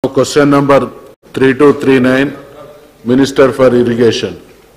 Question number 3239, Minister for Irrigation.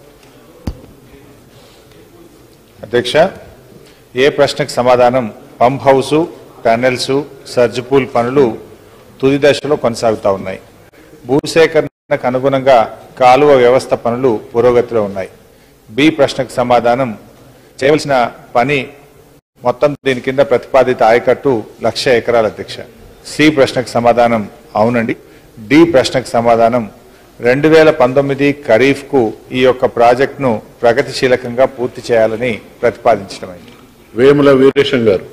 అధ్యక్ష ఏ ప్రశ్నకు సమాధానం pump house tunnels surge pool పనులు తుది దశలో కొనసాగుతా ఉన్నాయి భూసేకరణకు అనుగుణంగా కాలువ వ్యవస్థ పనులు పురోగతిలో ఉన్నాయి బి ప్రశ్నకు సమాధానం చేయవలసిన పని మొత్తం దీని కింద ప్రతిపాదిత ఆయకట్టు లక్ష ఎకరాల అధ్యక్ష సి ప్రశ్నకు సమాధానం అవునండి డి ప్రశ్నకు సమాధానం రెండు వేల పంతొమ్మిది ఖరీఫ్కు ఈ యొక్క ప్రాజెక్టును ప్రగతిశీలకంగా పూర్తి చేయాలని ప్రతిపాదించడమైంది వేముల వీరేశం గారు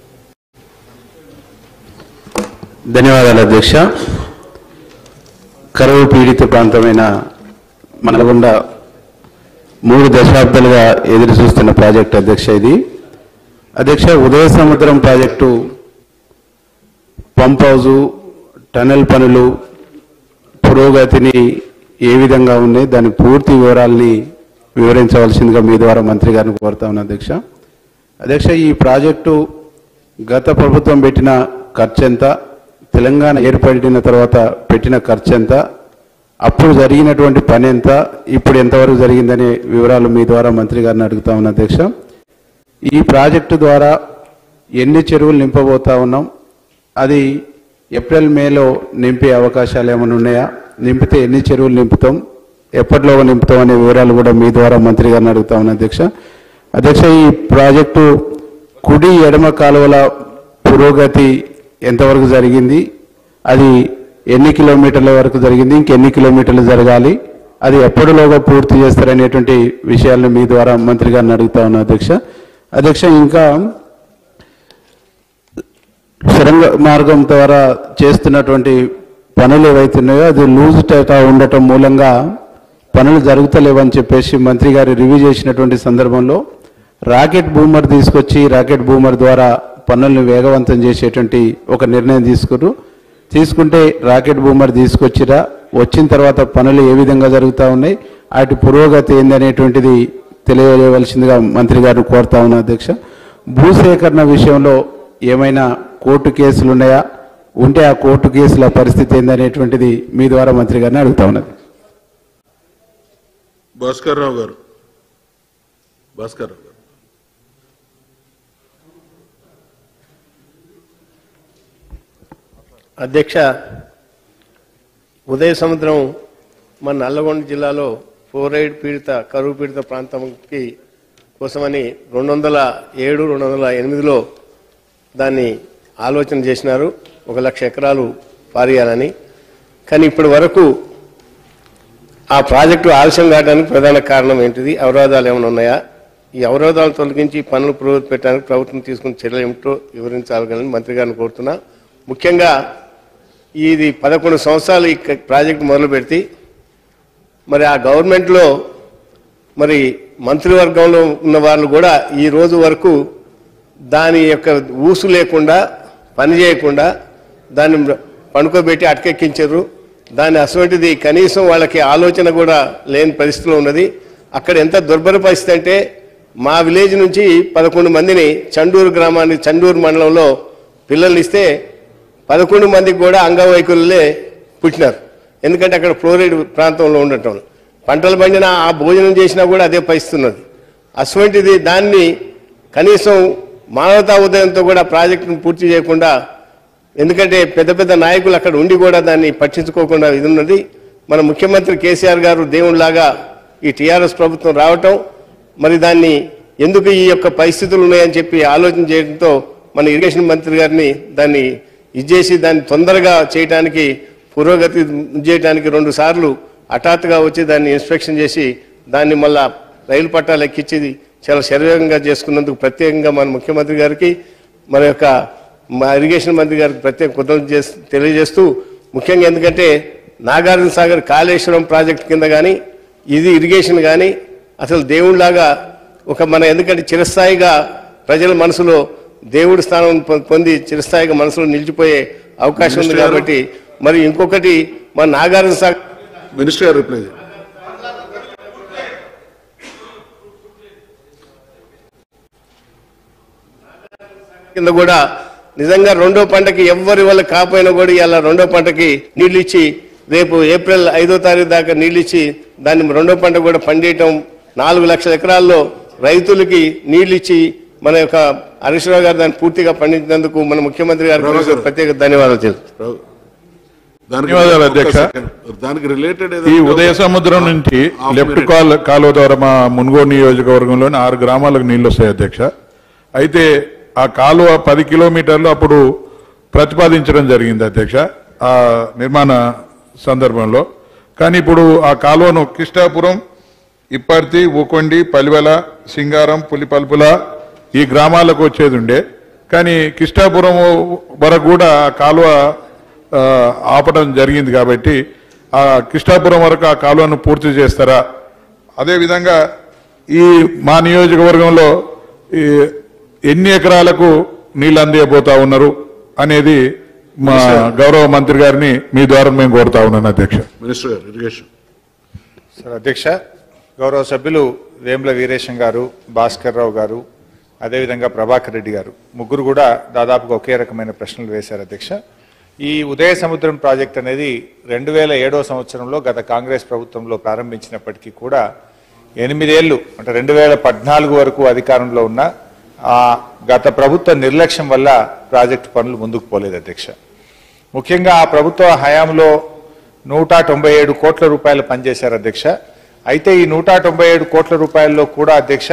ధన్యవాదాలు అధ్యక్ష కరువు పీడిత ప్రాంతమైన నల్గొండ మూడు దశాబ్దాలుగా ఎదురు చూస్తున్న ప్రాజెక్టు అధ్యక్ష ఇది అధ్యక్ష ఉదయ సముద్రం ప్రాజెక్టు పంప్ హౌజు టనల్ పనులు పురోగతిని ఏ విధంగా ఉన్నాయి దాని పూర్తి వివరాల్ని వివరించవలసిందిగా మీ ద్వారా మంత్రి గారిని కోరుతా ఉన్నా అధ్యక్ష అధ్యక్ష ఈ ప్రాజెక్టు గత ప్రభుత్వం పెట్టిన ఖర్చు ఎంత తెలంగాణ ఏర్పడిన తర్వాత పెట్టిన ఖర్చు ఎంత అప్పుడు జరిగినటువంటి పని ఎంత ఇప్పుడు ఎంతవరకు జరిగిందనే వివరాలు మీ ద్వారా మంత్రి గారిని అడుగుతా ఉన్నా అధ్యక్ష ఈ ప్రాజెక్టు ద్వారా ఎన్ని చెరువులు నింపబోతా ఉన్నాం అది ఏప్రిల్ మేలో నింపే అవకాశాలు ఏమైనా ఉన్నాయా నింపితే ఎన్ని చెరువులు నింపుతాం ఎప్పటిలో నింపుతాం అనే వివరాలు కూడా మీ ద్వారా మంత్రి గారిని అడుగుతా ఉన్నా అధ్యక్ష అధ్యక్ష ఈ ప్రాజెక్టు కుడి ఎడమ కాలువల పురోగతి ఎంతవరకు జరిగింది అది ఎన్ని కిలోమీటర్ల వరకు జరిగింది ఇంకెన్ని కిలోమీటర్లు జరగాలి అది ఎప్పటిలోగా పూర్తి చేస్తారనేటువంటి విషయాలను మీ ద్వారా మంత్రి గారిని అడుగుతా ఉన్నా అధ్యక్ష అధ్యక్ష ఇంకా సొరంగ మార్గం ద్వారా చేస్తున్నటువంటి పనులు ఏవైతున్నాయో అది లూజ్ డేటా ఉండటం మూలంగా పనులు జరుగుతలేవని చెప్పేసి మంత్రి గారు రివ్యూ చేసినటువంటి సందర్భంలో రాకెట్ బూమర్ తీసుకొచ్చి రాకెట్ బూమర్ ద్వారా పనులను వేగవంతం చేసేటువంటి ఒక నిర్ణయం తీసుకురు తీసుకుంటే రాకెట్ బూమర్ తీసుకొచ్చిరా వచ్చిన తర్వాత పనులు ఏ విధంగా జరుగుతూ ఉన్నాయి వాటి పురోగతి ఏందనేటువంటిది తెలియజేయవలసిందిగా మంత్రి గారిని కోరుతా ఉన్నా అధ్యక్ష భూసేకరణ విషయంలో ఏమైనా కోర్టు కేసులు ఉన్నాయా ఉంటే ఆ కోర్టు కేసుల పరిస్థితి ఏందనేటువంటిది మీ ద్వారా మంత్రి గారిని అడుగుతా ఉన్నది భాస్కర్ రావు గారు భాస్కర్ రావు గారు అధ్యక్ష ఉదయ సముద్రం మన నల్లగొండ జిల్లాలో ఫ్లోరైడ్ పీడిత కరువు పీడిత ప్రాంతంకి కోసమని రెండు వందల ఏడు రెండు వందల ఎనిమిదిలో దాన్ని ఆలోచన చేసినారు ఒక లక్ష ఎకరాలు పారేయాలని కానీ ఇప్పటి వరకు ఆ ప్రాజెక్టు ఆలస్యం కావడానికి ప్రధాన కారణం ఏంటిది అవరోధాలు ఏమైనా ఉన్నాయా ఈ అవరోధాలు తొలగించి పనులు పురోగతి పెట్టడానికి ప్రభుత్వం తీసుకున్న చర్యలు ఏమిటో వివరించాలని మంత్రి గారిని కోరుతున్నా ముఖ్యంగా ఇది పదకొండు సంవత్సరాలు ఈ క- ప్రాజెక్టు మొదలు పెడితే మరి ఆ గవర్నమెంట్లో మరి మంత్రివర్గంలో ఉన్న వాళ్ళు కూడా ఈ రోజు వరకు దాని యొక్క ఊసు లేకుండా పని చేయకుండా దాన్ని పనుకోబెట్టి అటకెక్కించారు దాని అటువంటిది కనీసం వాళ్ళకి ఆలోచన కూడా లేని పరిస్థితిలో ఉన్నది అక్కడ ఎంత దుర్భర పరిస్థితి అంటే మా విలేజ్ నుంచి పదకొండు మందిని చండూరు గ్రామాన్ని చండూరు మండలంలో పిల్లల్ని ఇస్తే పదకొండు మందికి కూడా అంగవైకల్యులే పుట్టినారు ఎందుకంటే అక్కడ ఫ్లోరైడ్ ప్రాంతంలో ఉండటం పంటలు పండినా ఆ భోజనం చేసినా కూడా అదే పరిస్థితి ఉన్నది అటువంటిది దాన్ని కనీసం మానవతా ఉదయంతో కూడా ప్రాజెక్టును పూర్తి చేయకుండా ఎందుకంటే పెద్ద పెద్ద నాయకులు అక్కడ ఉండి కూడా దాన్ని పట్టించుకోకుండా ఇది ఉన్నది మన ముఖ్యమంత్రి కేసీఆర్ గారు దేవుడిలాగా ఈ టీఆర్ఎస్ ప్రభుత్వం రావటం మరి దాన్ని ఎందుకు ఈ యొక్క పరిస్థితులు ఉన్నాయని చెప్పి ఆలోచన చేయడంతో మన ఇరిగేషన్ మంత్రి గారిని దాన్ని ఇచ్చేసి దాన్ని తొందరగా చేయడానికి పురోగతి చేయడానికి రెండు సార్లు హఠాత్తుగా వచ్చి దాన్ని ఇన్స్పెక్షన్ చేసి దాన్ని మళ్ళా రైలు పట్టాలు ఎక్కించి చాలా శరవేగంగా చేసుకున్నందుకు ప్రత్యేకంగా మన ముఖ్యమంత్రి గారికి మన యొక్క మా ఇరిగేషన్ మంత్రి గారికి ప్రత్యేక కృతజ్ఞత చేస్- తెలియజేస్తూ ముఖ్యంగా ఎందుకంటే నాగార్జున సాగర్ కాళేశ్వరం ప్రాజెక్ట్ కింద కానీ ఇది ఇరిగేషన్ కానీ అసలు దేవుడిలాగా ఒక మన ఎందుకంటే చిరస్థాయిగా ప్రజల మనసులో దేవుడి స్థానం పొ- పొంది చిరస్థాయిగా మనసులో నిలిచిపోయే అవకాశం ఉంది మినిస్టర్ గారు. కాబట్టి మరి ఇంకొకటి మన నాగార్జున సాగర్ మినిస్టర్ గారు రిప్లై చేయండి. కింద కూడా నిజంగా రెండో పంటకి ఎవ్వరి వల్ల కాపోయినా కూడా ఇలా రెండో పంటకి నీళ్లు ఇచ్చి రేపు ఏప్రిల్ ఐదో తారీఖు దాకా నీళ్లు ఇచ్చి దాన్ని రెండో పంట కూడా పండియటం నాలుగు లక్షల ఎకరాల్లో రైతులకి నీళ్లు ఇచ్చి మన యొక్క హరీష్ రావు గారు దాన్ని పూర్తిగా పండించినందుకు మన ముఖ్యమంత్రి గారికి రావు గారు. ప్రత్యేక ధన్యవాదాలు తెలుసు రావు. దానికి ధన్యవాదాలు, ఒక్క అధ్యక్ష. సెకండ్. దానికి రిలేటెడ్ ఈ ఉదయ సముద్రం నుంచి హాఫ్ లెఫ్ట్ మినిట్. కాల్ కాలువ ద్వారా మా మున్గోడు నియోజకవర్గంలోని ఆరు గ్రామాలకు నీళ్లు వస్తాయి అధ్యక్ష అయితే ఆ కాలువ పది కిలోమీటర్లు అప్పుడు ప్రతిపాదించడం జరిగింది అధ్యక్ష ఆ నిర్మాణ సందర్భంలో కానీ ఇప్పుడు ఆ కాలువను కిష్టాపురం ఇప్పర్తి ఊకొండి పలివెల సింగారం పులిపల్పుల ఈ గ్రామాలకు వచ్చేది ఉండే కానీ కిష్టాపురం వరకు కూడా ఆ కాలువ ఆ, ఆపడం జరిగింది కాబట్టి ఆ కిష్టాపురం వరకు ఆ కాలువను పూర్తి చేస్తారా అదేవిధంగా ఈ మా నియోజకవర్గంలో ఈ ఎన్ని ఎకరాలకు నీళ్ళు అందియబోతా ఉన్నారు అనేది మా గౌరవ మంత్రి గారిని మీ ద్వారా మేము కోరుతా ఉన్నాను అధ్యక్ష మినిస్టర్ గారు ఇరిగేషన్ సార్ అధ్యక్ష గౌరవ సభ్యులు వేముల వీరేశం గారు భాస్కర్ రావు గారు అదేవిధంగా ప్రభాకర్ రెడ్డి గారు ముగ్గురు కూడా దాదాపుగా ఒకే రకమైన ప్రశ్నలు వేశారు అధ్యక్ష ఈ ఉదయ సముద్రం ప్రాజెక్ట్ అనేది రెండు వేల ఏడో సంవత్సరంలో గత కాంగ్రెస్ ప్రభుత్వంలో ప్రారంభించినప్పటికీ కూడా ఎనిమిదేళ్లు అంటే రెండు వేల పద్నాలుగు వరకు అధికారంలో ఉన్న ఆ గత ప్రభుత్వ నిర్లక్ష్యం వల్ల ప్రాజెక్టు పనులు ముందుకు పోలేదు అధ్యక్ష ముఖ్యంగా ఆ ప్రభుత్వ హయాంలో నూట తొంభై ఏడు కోట్ల రూపాయలు పనిచేశారు అధ్యక్ష అయితే ఈ నూట తొంభై ఏడు కోట్ల రూపాయల్లో కూడా అధ్యక్ష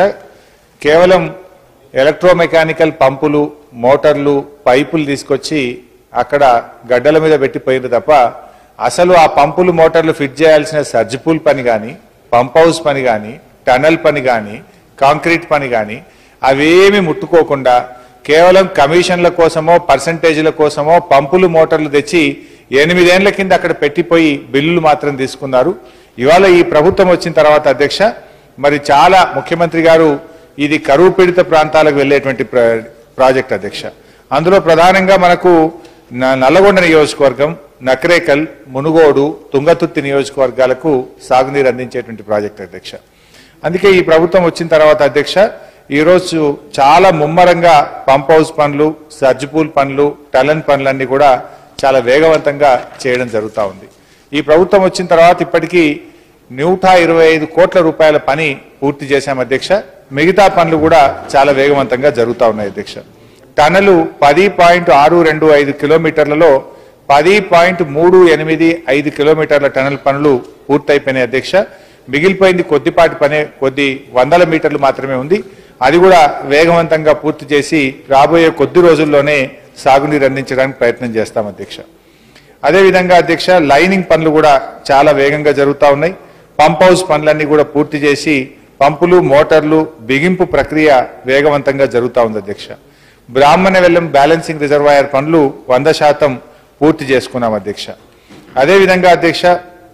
కేవలం ఎలక్ట్రోమెకానికల్ పంపులు మోటార్లు పైపులు తీసుకొచ్చి అక్కడ గడ్డల మీద పెట్టిపోయింది తప్ప అసలు ఆ పంపులు మోటార్లు ఫిట్ చేయాల్సిన సర్జిపూల్ పని కానీ పంప్ హౌస్ పని కానీ టనల్ పని కానీ కాంక్రీట్ పని కానీ అవేమి ముట్టుకోకుండా కేవలం కమిషన్ల కోసమో పర్సంటేజీల కోసమో పంపులు మోటార్లు తెచ్చి ఎనిమిదేళ్ల కింద అక్కడ పెట్టిపోయి బిల్లులు మాత్రం తీసుకున్నారు ఇవాళ ఈ ప్రభుత్వం వచ్చిన తర్వాత అధ్యక్ష మరి చాలా ముఖ్యమంత్రి గారు ఇది కరువు పీడిత ప్రాంతాలకు వెళ్ళేటువంటి ప్ర- ప్రాజెక్ట్ అధ్యక్ష అందులో ప్రధానంగా మనకు న- నల్లగొండ నియోజకవర్గం నకరేకల్ మునుగోడు తుంగతుర్తి నియోజకవర్గాలకు సాగునీరు అందించేటువంటి ప్రాజెక్ట్ అధ్యక్ష అందుకే ఈ ప్రభుత్వం వచ్చిన తర్వాత అధ్యక్ష ఈరోజు చాలా ముమ్మరంగా పంప్ హౌస్ పనులు సర్జిపూల్ పనులు టలన్ పనులన్నీ కూడా చాలా వేగవంతంగా చేయడం జరుగుతూ ఉంది ఈ ప్రభుత్వం వచ్చిన తర్వాత ఇప్పటికీ నూట ఇరవై ఐదు కోట్ల రూపాయల పని పూర్తి చేశాం అధ్యక్ష మిగతా పనులు కూడా చాలా వేగవంతంగా జరుగుతూ ఉన్నాయి అధ్యక్ష టనలు పది పాయింట్ ఆరు రెండు ఐదు కిలోమీటర్లలో పది పాయింట్ మూడు ఎనిమిది ఐదు కిలోమీటర్ల టనల్ పనులు పూర్తయిపోయినాయి అధ్యక్ష మిగిలిపోయింది కొద్దిపాటి పనే కొద్ది వందల మీటర్లు మాత్రమే ఉంది అది కూడా వేగవంతంగా పూర్తి చేసి రాబోయే కొద్ది రోజుల్లోనే సాగునీరు అందించడానికి ప్రయత్నం చేస్తాం అధ్యక్ష అదేవిధంగా అధ్యక్ష లైనింగ్ పనులు కూడా చాలా వేగంగా జరుగుతూ ఉన్నాయి పంప్ హౌస్ పనులన్నీ కూడా పూర్తి చేసి పంపులు మోటార్లు బిగింపు ప్రక్రియ వేగవంతంగా జరుగుతూ ఉంది అధ్యక్ష బ్రాహ్మణ వెల్లం బ్యాలెన్సింగ్ రిజర్వాయర్ పనులు వంద శాతం పూర్తి చేసుకున్నాం అధ్యక్ష అదేవిధంగా అధ్యక్ష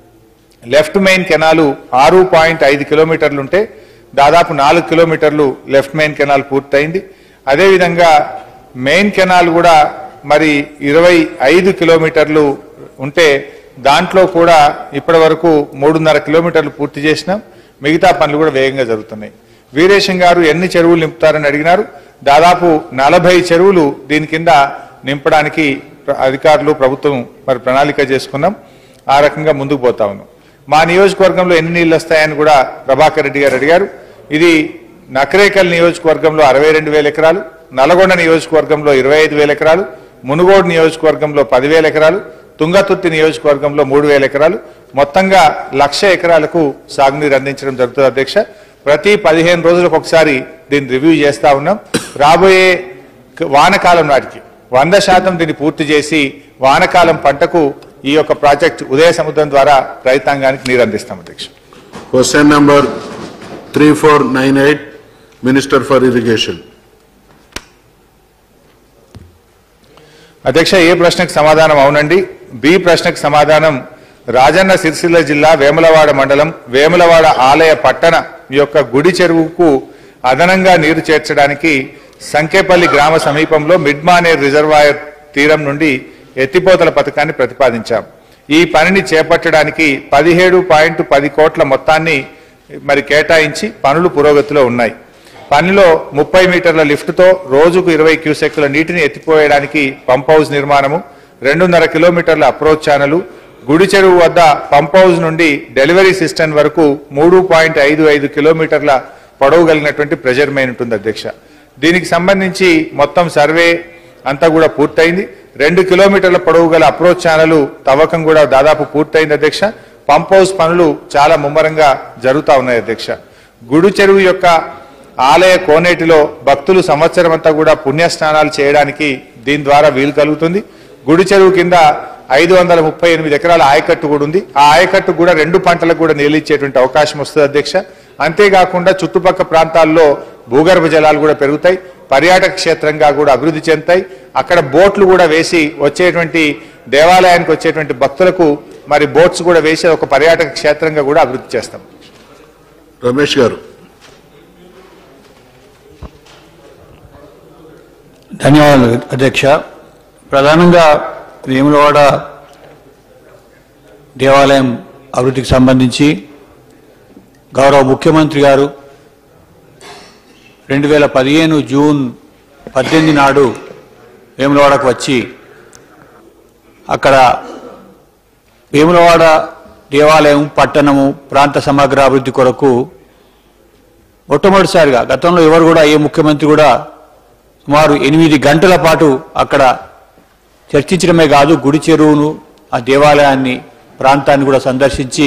లెఫ్ట్ మెయిన్ కెనాలు ఆరు పాయింట్ ఐదు కిలోమీటర్లు ఉంటే దాదాపు నాలుగు కిలోమీటర్లు లెఫ్ట్ మెయిన్ కెనాల్ పూర్తయింది అదేవిధంగా మెయిన్ కెనాల్ కూడా మరి ఇరవై ఐదు కిలోమీటర్లు ఉంటే దాంట్లో కూడా ఇప్పటి వరకు మూడున్నర కిలోమీటర్లు పూర్తి చేసినాం మిగతా పనులు కూడా వేగంగా జరుగుతున్నాయి వీరేశం గారు ఎన్ని చెరువులు నింపుతారని అడిగినారు దాదాపు నలభై చెరువులు దీని కింద నింపడానికి ప్ర- అధికారులు ప్రభుత్వం మరి ప్రణాళిక చేసుకున్నాం ఆ రకంగా ముందుకు పోతా ఉన్నాం మా నియోజకవర్గంలో ఎన్ని నీళ్ళు వస్తాయని కూడా ప్రభాకర్ రెడ్డి గారు అడిగారు ఇది నకరేకల్ నియోజకవర్గంలో అరవై రెండు వేల ఎకరాలు నల్గొండ నియోజకవర్గంలో ఇరవై ఐదు వేల ఎకరాలు మునుగోడు నియోజకవర్గంలో పదివేల ఎకరాలు తుంగతుర్తి నియోజకవర్గంలో మూడు వేల ఎకరాలు మొత్తంగా లక్ష ఎకరాలకు సాగునీరు అందించడం జరుగుతుంది అధ్యక్ష ప్రతి పదిహేను రోజులకు ఒకసారి దీన్ని రివ్యూ చేస్తా ఉన్నాం రాబోయే క- వానకాలం నాటికి వంద శాతం దీన్ని పూర్తి చేసి వానకాలం పంటకు ఈ యొక్క ప్రాజెక్ట్ ఉదయ సముద్రం ద్వారా రైతాంగానికి నీరు అందిస్తాం అధ్యక్ష question number three four nine eight minister for irrigation అధ్యక్ష ఏ ప్రశ్నకు సమాధానం అవునండి బి ప్రశ్నకు సమాధానం రాజన్న సిరిసిల్ల జిల్లా వేములవాడ మండలం వేములవాడ ఆలయ పట్టణ యొక్క గుడి చెరువుకు అదనంగా నీరు చేర్చడానికి సంకేపల్లి గ్రామ సమీపంలో మిడ్మానేర్ రిజర్వాయర్ తీరం నుండి ఎత్తిపోతల పథకాన్ని ప్రతిపాదించాం ఈ పనిని చేపట్టడానికి పదిహేడు పాయింట్ పది కోట్ల మొత్తాన్ని మరి కేటాయించి పనులు పురోగతిలో ఉన్నాయి పనిలో ముప్పై మీటర్ల లిఫ్ట్తో రోజుకు ఇరవై క్యూసెక్కుల నీటిని ఎత్తిపోయడానికి పంప్ హౌస్ నిర్మాణము రెండున్నర కిలోమీటర్ల అప్రోచ్ ఛానలు గుడి చెరువు వద్ద పంప్ హౌస్ నుండి డెలివరీ సిస్టమ్ వరకు మూడు పాయింట్ ఐదు ఐదు కిలోమీటర్ల పొడవు కలిగినటువంటి ప్రెజర్ మెయిన్ ఉంటుంది అధ్యక్ష దీనికి సంబంధించి మొత్తం సర్వే అంతా కూడా పూర్తయింది రెండు కిలోమీటర్ల పొడవు గల అప్రోచ్ ఛానల్ తవ్వకం కూడా దాదాపు పూర్తయింది అధ్యక్ష పంప్ హౌస్ పనులు చాలా ముమ్మరంగా జరుగుతా ఉన్నాయి అధ్యక్ష గుడి చెరువు యొక్క ఆలయ కోనేటిలో భక్తులు సంవత్సరం అంతా కూడా పుణ్య స్నానాలు చేయడానికి దీని ద్వారా వీలు కలుగుతుంది గుడి చెరువు కింద ఐదు వందల ముప్పై ఎనిమిది ఎకరాల ఆయకట్టు కూడా ఉంది ఆ ఆయకట్టు కూడా రెండు పంటలకు కూడా నీళ్ళు ఇచ్చేటువంటి అవకాశం వస్తుంది అధ్యక్ష అంతేకాకుండా చుట్టుపక్కల ప్రాంతాల్లో భూగర్భ జలాలు కూడా పెరుగుతాయి పర్యాటక క్షేత్రంగా కూడా అభివృద్ధి చెందుతాయి అక్కడ బోట్లు కూడా వేసి వచ్చేటువంటి దేవాలయానికి వచ్చేటువంటి భక్తులకు మరి బోట్స్ కూడా వేసి ఒక పర్యాటక క్షేత్రంగా కూడా అభివృద్ధి చేస్తాం రమేష్ గారు ధన్యవాదాలు అధ్యక్ష ప్రధానంగా వేములవాడ దేవాలయం అభివృద్ధికి సంబంధించి గౌరవ ముఖ్యమంత్రి గారు రెండు వేల పదిహేను జూన్ పద్దెనిమిది నాడు వేములవాడకు వచ్చి అక్కడ వేములవాడ దేవాలయం పట్టణము ప్రాంత సమగ్ర అభివృద్ధి కొరకు మొట్టమొదటిసారిగా గతంలో ఎవరు కూడా ఏ ముఖ్యమంత్రి కూడా సుమారు ఎనిమిది గంటల పాటు అక్కడ చర్చించడమే కాదు గుడి చెరువును ఆ దేవాలయాన్ని ప్రాంతాన్ని కూడా సందర్శించి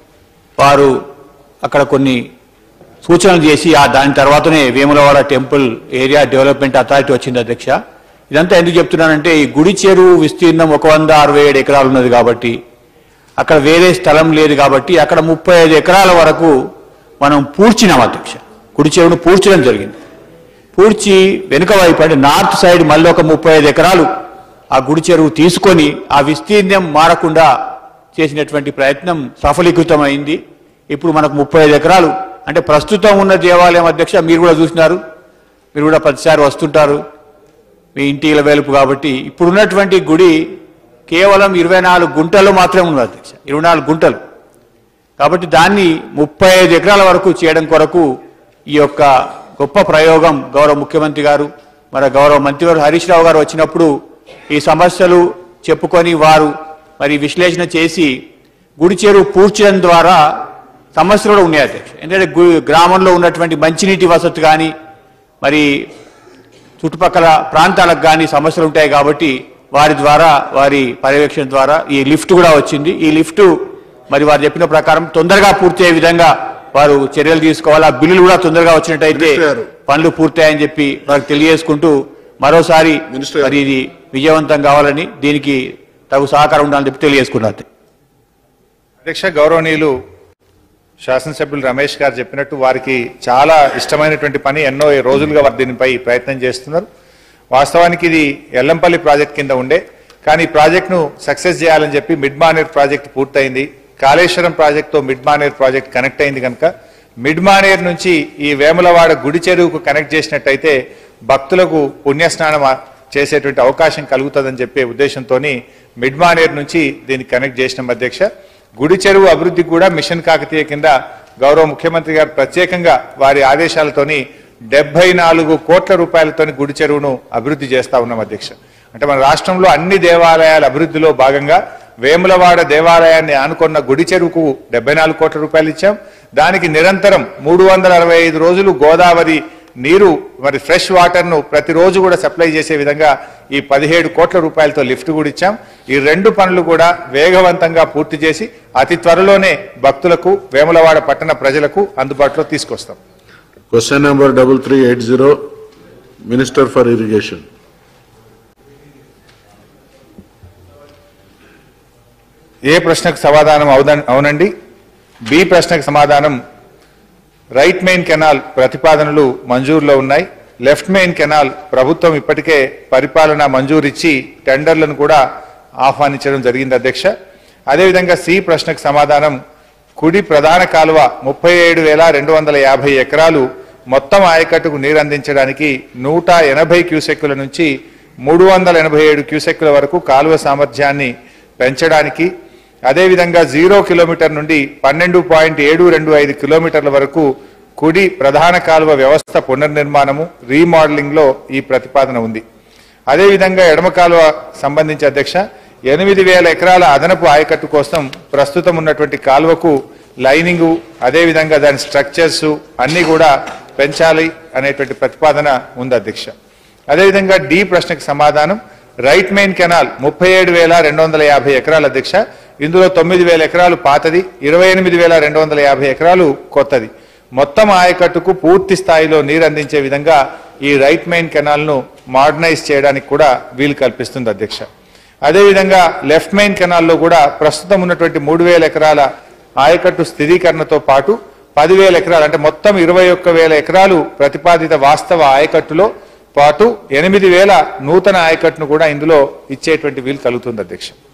వారు అక్కడ కొన్ని సూచనలు చేసి ఆ దాని తర్వాతనే Vemulawada temple area development authority వచ్చింది అధ్యక్ష ఇదంతా ఎందుకు చెప్తున్నానంటే ఈ గుడి చెరువు విస్తీర్ణం ఒక వంద అరవై ఏడు ఎకరాలు ఉన్నది కాబట్టి అక్కడ వేరే స్థలం లేదు కాబట్టి అక్కడ ముప్పై ఐదు ఎకరాల వరకు మనం పూడ్చినాం అధ్యక్ష గుడి చెరువును పూడ్చడం జరిగింది పూడ్చి వెనుక వైపు అంటే నార్త్ సైడ్ మళ్ళీ ఒక ముప్పై ఐదు ఎకరాలు ఆ గుడి చెరువు తీసుకొని ఆ విస్తీర్ణం మారకుండా చేసినటువంటి ప్రయత్నం సఫలీకృతమైంది ఇప్పుడు మనకు ముప్పై ఐదు ఎకరాలు అంటే ప్రస్తుతం ఉన్న దేవాలయం అధ్యక్ష మీరు కూడా చూసినారు మీరు కూడా ప్రతిసారి వస్తుంటారు మీ ఇంటి వెలుపు కాబట్టి ఇప్పుడు ఉన్నటువంటి గుడి కేవలం ఇరవై నాలుగు గుంటలు మాత్రమే ఉన్నది అధ్యక్ష ఇరవై నాలుగు గుంటలు కాబట్టి దాన్ని ముప్పై ఐదు ఎకరాల వరకు చేయడం కొరకు ఈ యొక్క గొప్ప ప్రయోగం గౌరవ ముఖ్యమంత్రి గారు మరి గౌరవ మంత్రివారు హరీష్ రావు గారు వచ్చినప్పుడు ఈ సమస్యలు చెప్పుకొని వారు మరి విశ్లేషణ చేసి గుడి చెరువు పూడ్చడం ద్వారా సమస్యలు కూడా ఉన్నాయి అధ్యక్ష ఎందుకంటే గు- గ్రామంలో ఉన్నటువంటి మంచినీటి వసతి కానీ మరి చుట్టుపక్కల ప్రాంతాలకు కానీ సమస్యలు ఉంటాయి కాబట్టి వారి ద్వారా వారి పర్యవేక్షణ ద్వారా ఈ లిఫ్ట్ కూడా వచ్చింది ఈ లిఫ్ట్ మరి వారు చెప్పిన ప్రకారం తొందరగా పూర్తయ్యే విధంగా వారు చర్యలు తీసుకోవాలి ఆ బిల్లులు కూడా తొందరగా వచ్చినట్టయితే మినిస్టర్ గారు. పనులు పూర్తయ్యాయని చెప్పి వారికి తెలియజేసుకుంటూ మరోసారి మినిస్టర్ గారు. మరి ఇది విజయవంతం కావాలని దీనికి తగు సహకారం ఉండాలని చెప్పి తెలియజేసుకున్నారు అధ్యక్ష గౌరవనీయులు శాసనసభ్యులు రమేష్ గారు చెప్పినట్టు వారికి చాలా ఇష్టమైనటువంటి పని ఎన్నో రోజులుగా వారు దీనిపై ప్రయత్నం చేస్తున్నారు వాస్తవానికి ఇది ఎల్లంపల్లి ప్రాజెక్ట్ కింద ఉండే కానీ ఈ ప్రాజెక్ట్ను సక్సెస్ చేయాలని చెప్పి మిడ్ మానేర్ ప్రాజెక్ట్ పూర్తయింది కాళేశ్వరం ప్రాజెక్ట్తో మిడ్ మానేర్ ప్రాజెక్ట్ కనెక్ట్ అయింది కనుక మిడ్ మానేర్ నుంచి ఈ వేములవాడ గుడి చెరువుకు కనెక్ట్ చేసినట్టయితే భక్తులకు పుణ్యస్నానం ఆ- చేసేటువంటి అవకాశం కలుగుతుందని చెప్పే ఉద్దేశంతో మిడ్ మానేర్ నుంచి దీన్ని కనెక్ట్ చేసినాం అధ్యక్ష గుడి చెరువు అభివృద్ధికి కూడా మిషన్ కాకతీయ కింద గౌరవ ముఖ్యమంత్రి గారు ప్రత్యేకంగా వారి ఆదేశాలతోని డెబ్బై నాలుగు కోట్ల రూపాయలతోని గుడి చెరువును అభివృద్ధి చేస్తా ఉన్నాం అధ్యక్ష అంటే మన రాష్ట్రంలో అన్ని దేవాలయాల అభివృద్ధిలో భాగంగా వేములవాడ దేవాలయాన్ని ఆనుకున్న గుడి చెరువుకు డెబ్బై నాలుగు కోట్ల రూపాయలు ఇచ్చాం దానికి నిరంతరం మూడు వందల అరవై ఐదు రోజులు గోదావరి నీరు మరి ఫ్రెష్ వాటర్ను ప్రతిరోజు కూడా సప్లై చేసే విధంగా ఈ పదిహేడు కోట్ల రూపాయలతో లిఫ్ట్ కూడా ఇచ్చాం ఈ రెండు పనులు కూడా వేగవంతంగా పూర్తి చేసి అతి త్వరలోనే భక్తులకు వేములవాడ పట్టణ ప్రజలకు అందుబాటులో తీసుకొస్తాం question number double three eight zero minister for irrigation ఏ ప్రశ్నకు సమాధానం అవుద- అవునండి బి ప్రశ్నకు సమాధానం రైట్ మెయిన్ కెనాల్ ప్రతిపాదనలు మంజూరులో ఉన్నాయి లెఫ్ట్ మెయిన్ కెనాల్ ప్రభుత్వం ఇప్పటికే పరిపాలన మంజూరిచ్చి టెండర్లను కూడా ఆహ్వానించడం జరిగింది అధ్యక్ష అదేవిధంగా సి ప్రశ్నకు సమాధానం కుడి ప్రధాన కాలువ ముప్పై ఏడు వేల రెండు వందల యాభై ఎకరాలు మొత్తం ఆయకట్టుకు నీరు అందించడానికి నూట ఎనభై క్యూసెక్కుల నుంచి మూడు వందల ఎనభై ఏడు క్యూసెక్కుల వరకు కాలువ సామర్థ్యాన్ని పెంచడానికి అదేవిధంగా జీరో కిలోమీటర్ నుండి పన్నెండు పాయింట్ ఏడు రెండు ఐదు కిలోమీటర్ల వరకు కుడి ప్రధాన కాలువ వ్యవస్థ పునర్నిర్మాణము రీమోడలింగ్ లో ఈ ప్రతిపాదన ఉంది అదేవిధంగా ఎడమ కాలువ సంబంధించి అధ్యక్ష ఎనిమిది వేల ఎకరాల అదనపు ఆయకట్టు కోసం ప్రస్తుతం ఉన్నటువంటి కాలువకు లైనింగు అదేవిధంగా దాని స్ట్రక్చర్స్ అన్నీ కూడా పెంచాలి అనేటువంటి ప్రతిపాదన ఉంది అధ్యక్ష అదేవిధంగా డి ప్రశ్నకు సమాధానం రైట్ మెయిన్ కెనాల్ ముప్పై ఏడు వేల రెండు వందల యాభై ఎకరాల అధ్యక్ష ఇందులో తొమ్మిది వేల ఎకరాలు పాతది ఇరవై ఎనిమిది వేల రెండు వందల యాభై ఎకరాలు కొత్తది మొత్తం ఆయకట్టుకు పూర్తి స్థాయిలో నీరు అందించే విధంగా ఈ రైట్ మెయిన్ కెనాల్ ను మోడర్నైజ్ చేయడానికి కూడా వీలు కల్పిస్తుంది అధ్యక్ష అదేవిధంగా లెఫ్ట్ మెయిన్ కెనాల్లో కూడా ప్రస్తుతం ఉన్నటువంటి మూడు వేల ఎకరాల ఆయకట్టు స్థిరీకరణతో పాటు పదివేల ఎకరాలు అంటే మొత్తం ఇరవై ఒక్క వేల ఎకరాలు ప్రతిపాదిత వాస్తవ ఆయకట్టులో పాటు ఎనిమిది వేల నూతన ఆయకట్టును కూడా ఇందులో ఇచ్చేటువంటి వీలు కలుగుతుంది అధ్యక్ష